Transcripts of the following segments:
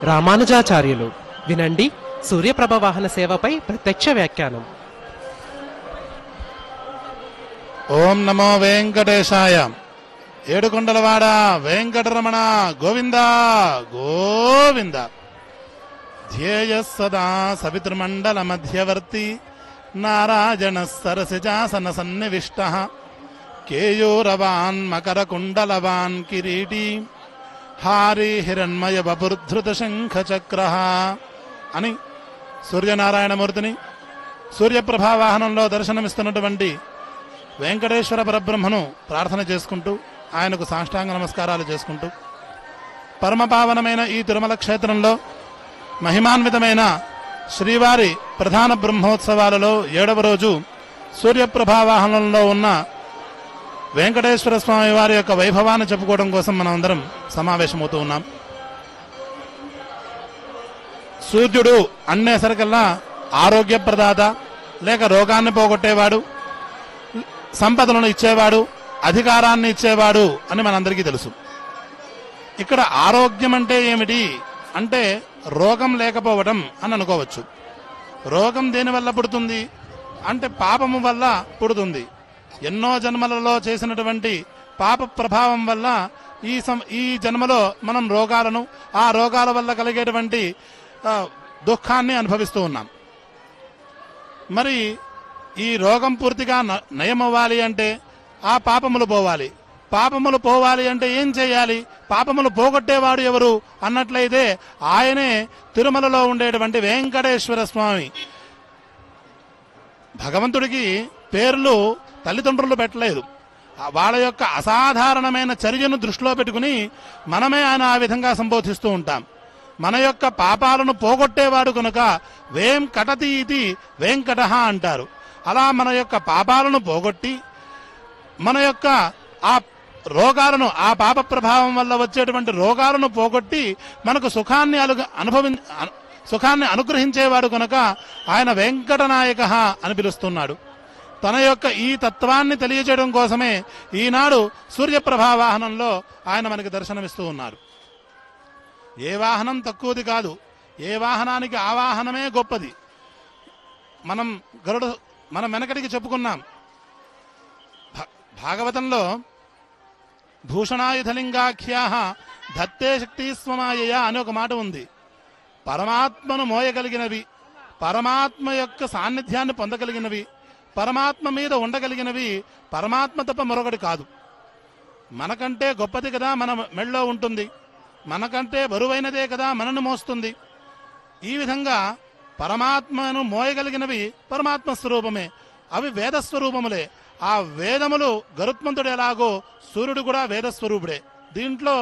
రామానుజాచార్యులు వినండి సూర్యప్రభ వాహన సేవపై ప్రత్యక్ష వ్యాఖ్యానం ఓం నమో వెంకటేశాయ ఏడుకొండలవాడ వెంకటరమణ గోవింద గోవింద ధ్యేయ సదా సవితృమండల మధ్యవర్తి నారాయణ సరసిజాసన సన్నివిష్ట కేయూరవాన్ మకర కుండలవాన్ కిరీటి హారి హిరణ్మయ బపుర్ధృత శంఖ చక్ర అని సూర్యనారాయణమూర్తిని సూర్యప్రభా వాహనంలో దర్శనమిస్తున్నటువంటి వెంకటేశ్వర పరబ్రహ్మను ప్రార్థన చేసుకుంటూ ఆయనకు సాష్టాంగ నమస్కారాలు చేసుకుంటూ పరమపావనమైన ఈ తిరుమల క్షేత్రంలో మహిమాన్వితమైన శ్రీవారి ప్రధాన బ్రహ్మోత్సవాలలో ఏడవ రోజు సూర్యప్రభా వాహనంలో ఉన్న వెంకటేశ్వర స్వామి వారి యొక్క వైభవాన్ని చెప్పుకోవడం కోసం మనం అందరం సమావేశమవుతూ ఉన్నాం సూర్యుడు అన్నేసరికల్లా ఆరోగ్య ప్రదాత లేక రోగాన్ని పోగొట్టేవాడు సంపదలను ఇచ్చేవాడు అధికారాన్ని ఇచ్చేవాడు అని మనందరికీ తెలుసు ఇక్కడ ఆరోగ్యం అంటే ఏమిటి అంటే రోగం లేకపోవడం అని అనుకోవచ్చు రోగం దేని వల్ల పుడుతుంది అంటే పాపము వల్ల పుడుతుంది ఎన్నో జన్మలలో చేసినటువంటి పాప ప్రభావం వల్ల ఈ సం ఈ జన్మలో మనం రోగాలను ఆ రోగాల వల్ల కలిగేటువంటి ఆ, దుఃఖాన్ని అనుభవిస్తూ ఉన్నాం మరి ఈ రోగం పూర్తిగా న- నయమవ్వాలి అంటే ఆ పాపములు పోవాలి పాపములు పోవాలి అంటే ఏం చేయాలి పాపములు పోగొట్టేవాడు ఎవరు అన్నట్లయితే ఆయనే తిరుమలలో ఉండేటువంటి వెంకటేశ్వర స్వామి భగవంతుడికి పేర్లు తల్లిదండ్రులు పెట్టలేదు ఆ వాళ్ళ యొక్క అసాధారణమైన చర్యను దృష్టిలో పెట్టుకుని మనమే ఆయన ఆ విధంగా సంబోధిస్తూ ఉంటాం మన యొక్క పాపాలను పోగొట్టేవాడు కనుక వేం కటతి ఇది వెంకట అంటారు అలా మన యొక్క పాపాలను పోగొట్టి మన యొక్క ఆ రోగాలను ఆ పాప ప్రభావం వల్ల వచ్చేటువంటి రోగాలను పోగొట్టి మనకు సుఖాన్ని అలు అనుభవి అను- సుఖాన్ని అనుగ్రహించేవాడు కనుక ఆయన వెంకటనాయక అని పిలుస్తున్నాడు తన యొక్క ఈ తత్వాన్ని తెలియజేయడం కోసమే ఈనాడు సూర్యప్రభా వాహనంలో ఆయన మనకి దర్శనమిస్తూ ఉన్నారు ఏ వాహనం తక్కువది కాదు ఏ వాహనానికి ఆ వాహనమే గొప్పది మనం గరుడు మనం వెనకటికి చెప్పుకున్నాం భా- భాగవతంలో భూషణాయుధలింగాఖ్యా ధత్తే శక్తి స్వమాయ అని ఒక మాట ఉంది పరమాత్మను మోయగలిగినవి పరమాత్మ యొక్క సాన్నిధ్యాన్ని పొందగలిగినవి పరమాత్మ మీద ఉండగలిగినవి పరమాత్మ తప్ప మరొకటి కాదు మనకంటే గొప్పది కదా మన మెళ్ళో ఉంటుంది మనకంటే బరువైనదే కదా మనను మోస్తుంది ఈ విధంగా పరమాత్మను మోయగలిగినవి పరమాత్మ స్వరూపమే అవి వేద స్వరూపములే ఆ వేదములు గరుత్మంతుడు ఎలాగో సూర్యుడు కూడా వేద స్వరూపుడే దీంట్లో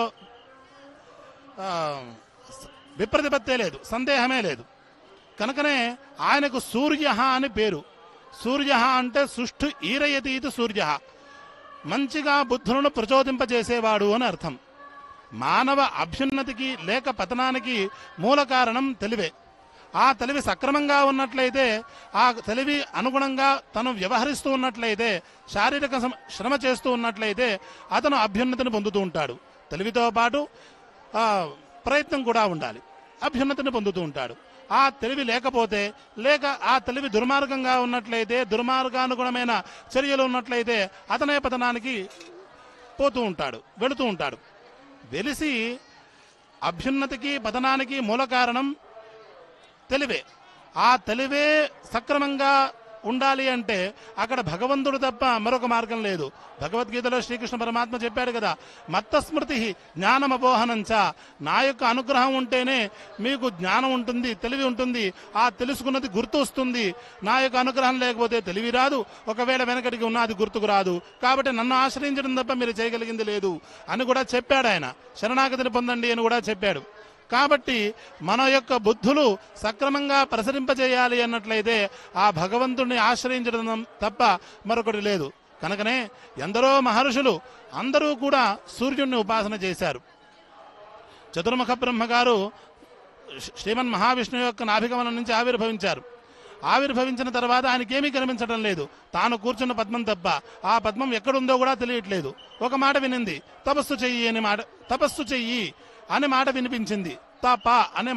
ఆ, విప్రతిపత్తే లేదు సందేహమే లేదు కనుకనే ఆయనకు సూర్య అని పేరు సూర్య అంటే సుష్ఠు ఈరయతీతి సూర్య మంచిగా బుద్ధులను ప్రచోదింపజేసేవాడు అని అర్థం మానవ అభ్యున్నతికి లేక పతనానికి మూల కారణం తెలివే ఆ తెలివి సక్రమంగా ఉన్నట్లయితే ఆ తెలివి అనుగుణంగా తను వ్యవహరిస్తూ ఉన్నట్లయితే శారీరక శ్రమ- శ్రమ చేస్తూ ఉన్నట్లయితే అతను అభ్యున్నతిని పొందుతూ ఉంటాడు తెలివితో పాటు ఆ, ప్రయత్నం కూడా ఉండాలి అభ్యున్నతిని పొందుతూ ఉంటాడు ఆ తెలివి లేకపోతే లేక ఆ తెలివి దుర్మార్గంగా ఉన్నట్లయితే దుర్మార్గానుగుణమైన చర్యలు ఉన్నట్లయితే అతనే పతనానికి పోతూ ఉంటాడు వెళుతూ ఉంటాడు వెలిసి అభ్యున్నతికి పతనానికి మూల కారణం తెలివే ఆ తెలివే సక్రమంగా ఉండాలి అంటే అక్కడ భగవంతుడు తప్ప మరొక మార్గం లేదు భగవద్గీతలో శ్రీకృష్ణ పరమాత్మ చెప్పాడు కదా మత్తస్మృతి జ్ఞానమపోహనంచ నా యొక్క అనుగ్రహం ఉంటేనే మీకు జ్ఞానం ఉంటుంది తెలివి ఉంటుంది ఆ తెలుసుకున్నది గుర్తు వస్తుంది నా యొక్క అనుగ్రహం లేకపోతే తెలివి రాదు ఒకవేళ వెనకటికి ఉన్న అది గుర్తుకు రాదు కాబట్టి నన్ను ఆశ్రయించడం తప్ప మీరు చేయగలిగింది లేదు అని కూడా చెప్పాడు ఆయన శరణాగతిని పొందండి అని కూడా చెప్పాడు కాబట్టి మన యొక్క బుద్ధులు సక్రమంగా ప్రసరింపజేయాలి అన్నట్లయితే ఆ భగవంతుణ్ణి ఆశ్రయించడం తప్ప మరొకటి లేదు కనుకనే ఎందరో మహర్షులు అందరూ కూడా సూర్యుణ్ణి ఉపాసన చేశారు చతుర్ముఖ బ్రహ్మ గారు శ్రీ- శ్రీమన్ మహావిష్ణువు యొక్క నాభిగమనం నుంచి ఆవిర్భవించారు ఆవిర్భవించిన తర్వాత ఆయనకేమీ కనిపించడం లేదు తాను కూర్చున్న పద్మం తప్ప ఆ పద్మం ఎక్కడుందో కూడా తెలియట్లేదు ఒక మాట వినింది తపస్సు చెయ్యి అని మాట తపస్సు చెయ్యి అనే మాట వినిపించింది తప అనే